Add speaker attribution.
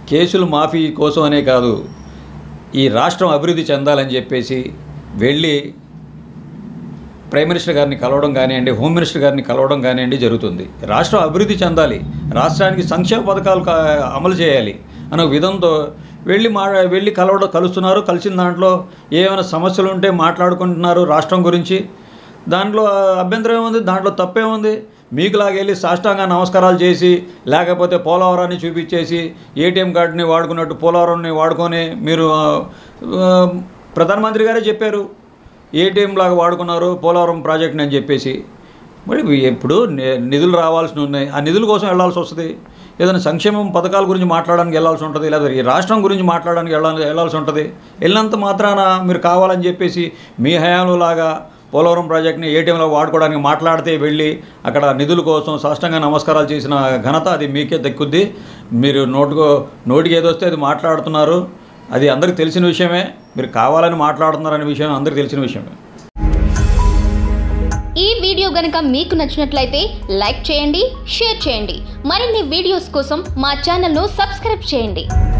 Speaker 1: కేసులు మాఫీ కోసం అనే కాదు ఈ రాష్ట్రం అభివృద్ధి చెందాలని చెప్పేసి వెళ్ళి ప్రైమ్ మినిస్టర్ గారిని కలవడం కానివ్వండి హోమ్ మినిస్టర్ గారిని కలవడం కానివ్వండి జరుగుతుంది రాష్ట్రం అభివృద్ధి చెందాలి రాష్ట్రానికి సంక్షేమ పథకాలు కా- అమలు చేయాలి అనే విధంతో వెళ్ళి మా వెళ్ళి కలవడం కలుస్తున్నారు కలిసిన దాంట్లో ఏమైనా సమస్యలు ఉంటే మాట్లాడుకుంటున్నారు రాష్ట్రం గురించి దాంట్లో అభ్యంతరం ఏముంది దాంట్లో తప్పేముంది మీకులాగా వెళ్ళి సాష్టాంగ నమస్కారాలు చేసి లేకపోతే పోలవరాన్ని చూపించేసి ఏటీఎం కార్డుని వాడుకున్నట్టు పోలవరాన్ని వాడుకొని మీరు ఆ, ఆ, ప్రధానమంత్రి గారే చెప్పారు ఏటీఎం లాగా వాడుకున్నారు పోలవరం ప్రాజెక్ట్ని అని చెప్పేసి మరి ఎప్పుడు ని- నిధులు రావాల్సి ఉన్నాయి ఆ నిధుల కోసం వెళ్ళాల్సి వస్తుంది ఏదైనా సంక్షేమం పథకాల గురించి మాట్లాడడానికి వెళ్ళాల్సి ఉంటుంది లేదా ఈ రాష్ట్రం గురించి మాట్లాడడానికి వెళ్ళాలి వెళ్ళాల్సి ఉంటుంది వెళ్ళినంత మాత్రాన మీరు కావాలని చెప్పేసి మీ హయాంలో లాగా పోలవరం ప్రాజెక్ట్ని ఏటీఎంలో వాడుకోవడానికి మాట్లాడితే వెళ్ళి అక్కడ నిధుల కోసం సాష్టంగా నమస్కారాలు చేసిన ఘనత అది మీకే దక్కుద్ది మీరు నోటుకో నోటికి ఏదో వస్తే అది మాట్లాడుతున్నారు అది అందరికీ తెలిసిన విషయమే మీరు కావాలని మాట్లాడుతున్నారనే విషయం అందరికీ తెలిసిన విషయమే
Speaker 2: ఈ వీడియో గనుక మీకు నచ్చినట్లయితే లైక్ చేయండి షేర్ చేయండి మరిన్ని వీడియోస్ కోసం మా ఛానల్ను సబ్స్క్రైబ్ చేయండి